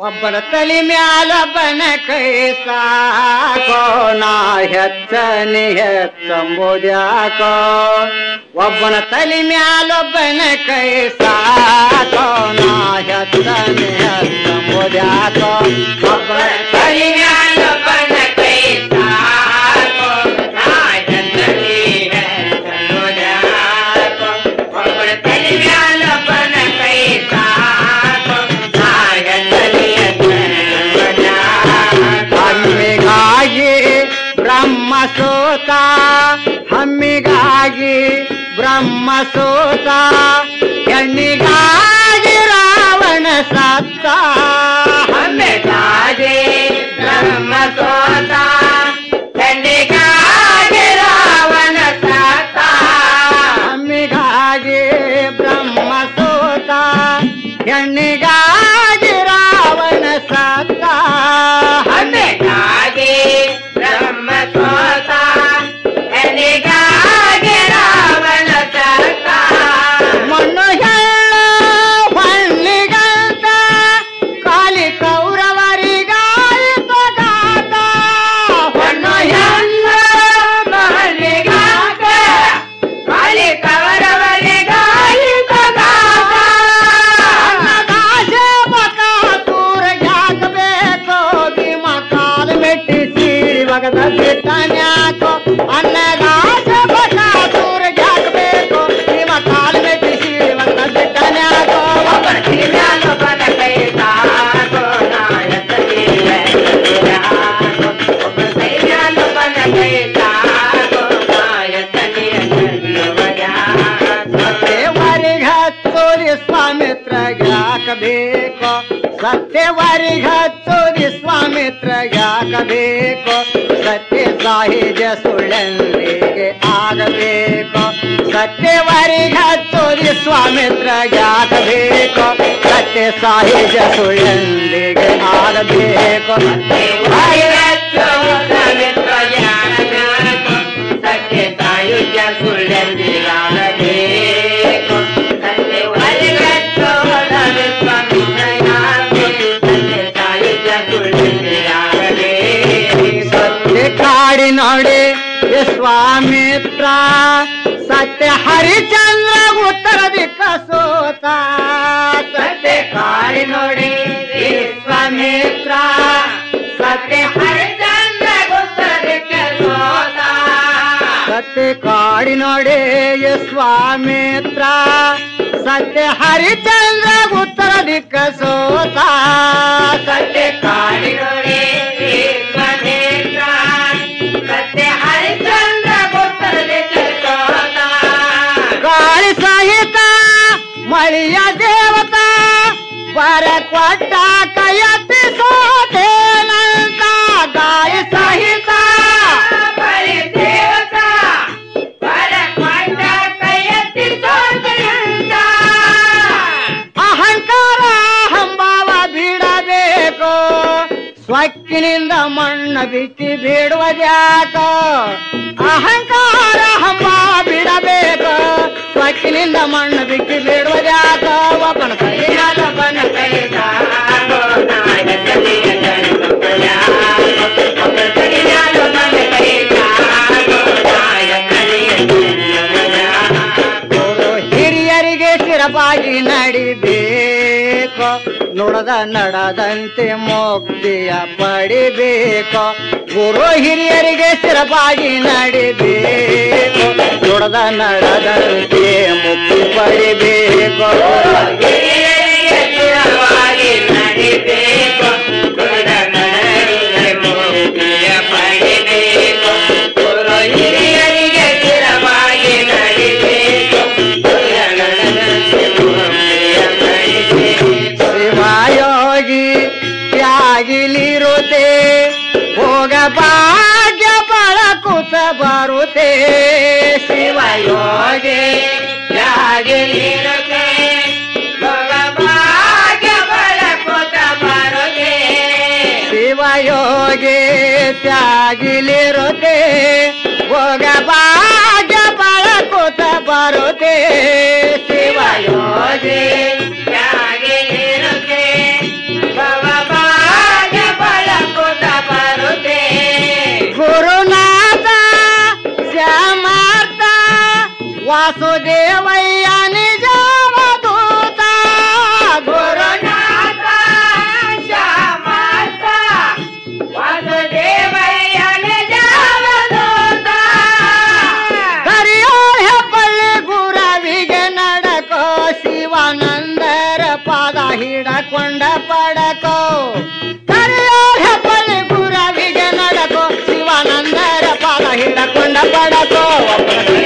ಒಬ್ಬನ ತಲೆ ಮ್ಯಾಲೊಬ್ಬನ ಕೈ ಸಾಕೋ ನಾ ಹೆಚ್ಚನಿ ಹೆಚ್ಚಂಬುದ್ಯಾಕೋ ಒಬ್ಬನ ತಲೆ ಮ್ಯಾಲೊಬ್ಬನ ಕೈ ಸಾಕೋ ನಾ ಹೆಚ್ಚನಿ ಹೆಚ್ಚಂಬುದ್ಯಾಕೋ ಒಬ್ಬನ ತಲೆ ಮ್ಯಾಲೊಬ್ಬನ ಕೈ ಸಾಕೋ ನಾ ಹೆಚ್ಚನಿ ಹೆಚ್ಚಂಬುದ್ಯಾಕೋ ಒಬ್ಬನ ತಲೆ ಮ್ಯಾಲೊಬ್ಬನ ಕೈ ಸಾಕೋ ನಾ ಹೆಚ್ಚನಿ ಹಮ್ಮಿಗಾಗಿ ಬ್ರಹ್ಮ ಸೋತ ಹಮ್ಮಿಗಾಗಿ ಬ್ರಹ್ಮ ಸೋತ ಹೆಣ್ಣಿಗಾಗಿ ರಾವಣ ಸತ್ತ ಹಮ್ಮಿಗಾಗಿ ಬ್ರಹ್ಮ ಸೋತ ಹೆಣ್ಣಿಗಾಗಿ ರಾವಣ ಸತ್ತ ಹಮ್ಮಿಗಾಗಿ ಬ್ರಹ್ಮ ಸೋತ ಹೆಣ್ಣಿಗಾಗಿ ರಾವಣ ಸತ್ತ ಹಮ್ಮಿಗಾಗಿ ಬ್ರಹ್ಮ ಸೋತ ಹೆಣ್ಣಿಗಾಗಿ ರಾವಣ ಸತ್ತ ಮಣ್ಣು ಹೆಳ್ಳ ಹೊಳ್ಳಿಗಂತ ಕಾಲಿ ಕೌರವರಿಗಾಯಿತು ಗಾತ ಮಣ್ಣು ಹೆಳ್ಳ ಮಹಲಿಗಾತ ಕಾಲಿ ಕೌರವರಿಗಾಯಿತು ಗಾತ ಅನ್ನದಾಸೆ ಬಕಾಸೂರ ಯಾಕಬೇಕು ಭೀಮ ಕಾಲ ಮೆಟ್ಟಿಸಿ ಒಗದ ಬಿಟ್ಟನ್ಯಾಕೋ ಅನ್ನದಾಸೆ ಬಕಾಸೂರ ಯಾಕಬೇಕು ಭೀಮ ಕಾಲ ಮೆಟ್ಟಿಸಿ ಒಗದ ಬಿಟ್ಟನ್ಯಾಕೋ ಒಬ್ಬನ ಕಿರಿಯಾನೊಬ್ಬನ ಕೈ ಸಾಕೋ ನಾಯಕನಿಗೆ ಒಬ್ಬನ ಕಿರಿಯಾನೊಬ್ಬನ ಕೈ ಸಾಕೋ ಸತ್ಯವರಿಗೆ ಹಚ್ಚೋದಿ ಸ್ವಾಮಿತ್ರ ಯಾಕಬೇಕು ಸತ್ಯವರಿಗೆ ಹಚ್ಚೋದಿ ಸ್ವಾಮಿತ್ರ ಯಾಕಬೇಕು ಸತ್ಯ ಸಾಹಿತ್ಯ ಸುಳ್ಳೆಂದಿಗೆ ಆಗಬೇಕು ಸತ್ಯವರಿಗೆ ಹಚ್ಚೋದಿ ಸ್ವಾಮಿತ್ರ ಯಾಕಬೇಕು ಸತ್ಯ ಸಾಹಿತ್ಯ ಸುಳ್ಳೆಂದಿಗೆ ಆಗಬೇಕು ಸತ್ಯವರಿಗೆ ಹಚ್ಚೋದಿ ಸ್ವಾಮಿತ್ರ ಯಾಕಬೇಕು ಸತ್ಯ ಸಾಯುಜ್ಯ ಸುಳ್ಳೆಂದಿಗಾಗಬೇಕು ಸತ್ಯವರಿಗೆ ಹಚ್ಚೋದ ವಿಶ್ವಾಮಿತ್ರಯಾಗಬೇಕು ಸತ್ಯ ಸಾಯುಜ್ಯ ಸುಳ್ಳೆಂದಿಗಾಗಬೇಕು ಸತ್ಯ ಕಾಡಿ ನೋಡಿ ವಿಶ್ವಾಮಿತ್ರ ಸತ್ಯ ಹರಿಚಂದ್ರ ಉತ್ತರ ದಿಕ್ಕ ಸೋತ ಸತ್ಯ ಕಾಡಿ ನೋಡಿ ವಿಶ್ವಾಮಿತ್ರ ಸತ್ಯ ಹರಿಚಂದ್ರ ಉತ್ತರ ದಿಕ್ಕ ಸೋತ ಸತ್ಯ ಕಾಡಿ ನೋಡಿ ಸ್ವಾಮಿತ್ರ ಸತ್ಯ ಹರಿಚಂದ್ರ ಉತ್ತರ ದಿಕ್ಕ ಸೋತ ಸತ್ಯ ಕಾಡಿ ನೋಡಿ ಸ್ವಾಮಿತ್ರ ಸತ್ಯ ಹರಿಚಂದ್ರ ಉತ್ತರ ದಿಕ್ಕ ಸೋತ ಗಾಳಿ ಸಹಿತ ಮಳಿಯ ದೇವತ ಬರ ಕೊಟ್ಟ ಕೈಯತ್ತಿ ಸೋತೇನಂತ ಗಾಳಿ ಸಹಿತ ಬಳಿ ದೇವತ ಬರ ಕೊಟ್ಟ ಕೈಯತ್ತಿ ಸೋತೇನಂತ ಅಹಂಕಾರ ಹಂಬಾವ ಬಿಡಬೇಕು ಸ್ವಕ್ಕಿನಿಂದ ಮಣ್ಣ ಬಿಚ್ಚಿ ಬಿಡುವುದ್ಯಾಕ ಅಹಂಕಾರ ಹಂಬಾವ ಬಿಡಬೇಕು ಸ್ವಕ್ಕಿನಿಂದ ಮಣ್ಣ ಬಿಚ್ಚಿ ಬಿಡುವುದ್ಯಾಕ ಒಬ್ಬನ ಕೈಯಾಲ ಒಬ್ಬನ ಕೈ ಸಾಕೋ, ನಾಯಕನಿಗೆ ಗಣಪತ್ಯಾಕೋ. ಒಬ್ಬನ ಕೈಯಾಲ ಒಬ್ಬನ ಕೈ ಸಾಕೋ, ನಾಯಕನಿಗೆ ಗಣಪತ್ಯಾಕೋ. ಹಿರಿಯರಿಗೆ ಶಿರಬಾಗಿ ನಡಿಬೇಕು ನುಡದ ನಡದಂತೆ ಮುಕ್ತಿಯ ಪಡಿಬೇಕು ಗುರು ಹಿರಿಯರಿಗೆ ಶಿರಬಾಗಿ ನಡಿಬೇಕು ನುಡದ ನಡದಂತೆ ಮುಕ್ತಿ ಪಡಿಬೇಕು ಹಿರಿಯರಿಗೆ ಶಿರಬಾಗಿ ನಡಿಬೇಕು ನುಡದ ನಡದಂತೆ ಮುಕ್ತಿಯ ಪಡಿಬೇಕು ಗುರು ಹಿರಿಯರಿಗೆ ಶಿರಬಾಗಿ ನಡಿಬೇಕು ಶಿವಯೋಗಿ ತ್ಯಾಗಿಲಿರುತ್ತೆ ಭೋಗ ಭಾಗ್ಯ ಬಳಕುತ ಬರುತ್ತೆ ಶಿವಯೋಗಿ ತ್ಯಾಗಿಲಿರುತ್ತೆ ಭೋಗ ಭಾಗ್ಯ ಬಳಕುತ ಬರುತ್ತೆ ಶಿವಯೋಗಿ ತ್ಯಾಗಿಲಿರುತ್ತೆ ಭೋಗ ಭಾಗ್ಯ ಬಳಕುತ ಬರುತ್ತೆ ಶಿವಯೋಗಿ ತ್ಯಾಗಿಲಿರುತ್ತೆ ಭವ ವಾಸುದೇವಯ್ಯ ನಿಜಾವಧೂತ ಗುರುನಾಥ ಶ್ಯಾಮತ ವಾಸುದೇವಯ್ಯ ನಿಜಾವಧೂತ ಕರಿಯೋಳ ಹೆಬ್ಬಳ್ಳಿ ಗುರವಿಗೆ ನಡಕೋ ಶಿವಾನಂದರ ಪಾದ ಹಿಡಕೊಂಡ ಪಡಕೋ ಕರಿಯೋಳ ಹೆಬ್ಬಳ್ಳಿ ಗುರವಿಗೆ ನಡಕೋ ಶಿವಾನಂದರ ಪಾದ ಹಿಡಕೊಂಡ ಪಡಕೋ